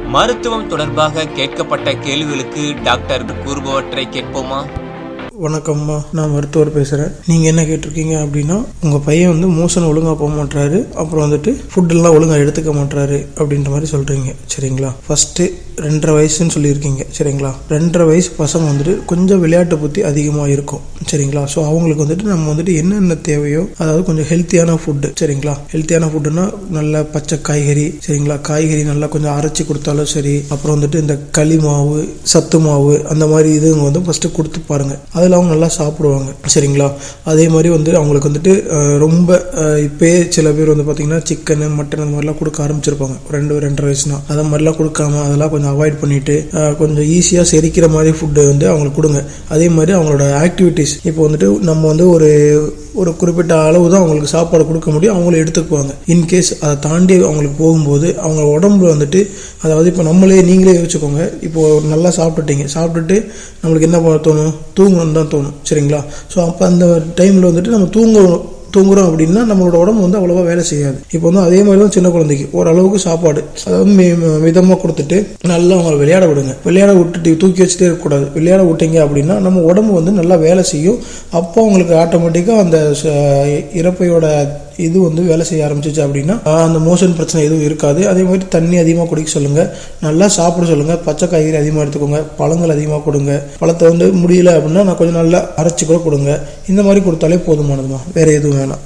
மருத்துவம் தொடர்பாக கேட்கப்பட்ட கேள்விகளுக்கு டாக்டர் கூறுபவற்றை கேட்போமா வணக்கம்மா நான் மருத்துவர் பேசுகிறேன் நீங்கள் என்ன கேட்டிருக்கீங்க அப்படின்னா உங்கள் பையன் வந்து மோஷன் ஒழுங்காக போக மாட்டாரு அப்புறம் வந்துட்டு ஃபுட்டெல்லாம் ஒழுங்காக எடுத்துக்க மாட்டாரு அப்படின்ற மாதிரி சொல்கிறீங்க சரிங்களா ஃபஸ்ட்டு ரெண்டரை வயசுன்னு சொல்லியிருக்கீங்க சரிங்களா ரெண்டரை வயசு பசங்க வந்துட்டு கொஞ்சம் விளையாட்டு புத்தி அதிகமாக இருக்கும் சரிங்களா ஸோ அவங்களுக்கு வந்துட்டு நம்ம வந்துட்டு என்னென்ன தேவையோ அதாவது கொஞ்சம் ஹெல்த்தியான ஃபுட்டு சரிங்களா ஹெல்த்தியான ஃபுட்டுனா நல்ல பச்சை காய்கறி சரிங்களா காய்கறி நல்லா கொஞ்சம் அரைச்சி கொடுத்தாலும் சரி அப்புறம் வந்துட்டு இந்த களி மாவு சத்து மாவு அந்த மாதிரி இதுங்க வந்து ஃபஸ்ட்டு கொடுத்து பாருங்க அதில் அவங்க நல்லா சாப்பிடுவாங்க சரிங்களா அதே மாதிரி வந்து அவங்களுக்கு வந்துட்டு அஹ், ரொம்ப அஹ், இப்பயே சில பேர் வந்து பார்த்தீங்கன்னா சிக்கனு மட்டன் அந்த மாதிரிலாம் கொடுக்க ஆரம்பிச்சிருப்பாங்க ரெண்டு ரெண்டரை வயசுனா அதை மாதிரிலாம் கொடுக்காம அதெல்லாம் கொஞ்சம் அவாய்ட் பண்ணிட்டு அஹ், கொஞ்சம் ஈஸியாக செரிக்கிற மாதிரி ஃபுட்டு வந்து அவங்களுக்கு கொடுங்க அதே மாதிரி அவங்களோட ஆக்டிவிட்டீஸ் இப்போ வந்துட்டு நம்ம வந்து ஒரு ஒரு குறிப்பிட்ட அளவு தான் அவங்களுக்கு சாப்பாடு கொடுக்க முடியும் அவங்களும் எடுத்துக்குவாங்க இன்கேஸ் அதை தாண்டி அவங்களுக்கு போகும்போது அவங்க உடம்புல வந்துட்டு அதாவது இப்போ நம்மளே நீங்களே யோசிச்சுக்கோங்க இப்போ நல்லா சாப்பிட்டுட்டீங்க சாப்பிட்டுட்டு நம்மளுக்கு என்ன பண்ண தோணும் தூங்கணும்னு தான் தோணும் சரிங்களா ஸோ அப்போ அந்த டைமில் வந்துட்டு நம்ம தூங்க தூங்குறோம் அப்படின்னா நம்மளோட உடம்பு வந்து அவ்வளோவா வேலை செய்யாது இப்போ வந்து அதே மாதிரி தான் சின்ன குழந்தைக்கு ஓரளவுக்கு சாப்பாடு அதாவது மி- மிதமாக கொடுத்துட்டு நல்லா அவங்கள விளையாட விடுங்க விளையாட விட்டுட்டு தூக்கி வச்சுட்டே இருக்கக்கூடாது விளையாட விட்டீங்க அப்படின்னா நம்ம உடம்பு வந்து நல்லா வேலை செய்யும் அப்போ அவங்களுக்கு ஆட்டோமேட்டிக்காக அந்த ச- இறப்பையோட இது வந்து வேலை செய்ய ஆரம்பிச்சிச்சு அப்படின்னா ஆஹ், அந்த மோஷன் பிரச்சனை எதுவும் இருக்காது அதே மாதிரி தண்ணி அதிகமாக குடிக்க சொல்லுங்க நல்லா சாப்பிட சொல்லுங்க பச்சை காய்கறி அதிகமாக எடுத்துக்கோங்க பழங்கள் அதிகமாக கொடுங்க பழத்தை வந்து முடியல அப்படின்னா நான் கொஞ்சம் நல்லா அரைச்சி கூட கொடுங்க இந்த மாதிரி கொடுத்தாலே போதுமானதுமா வேற எதுவும் வேணாம்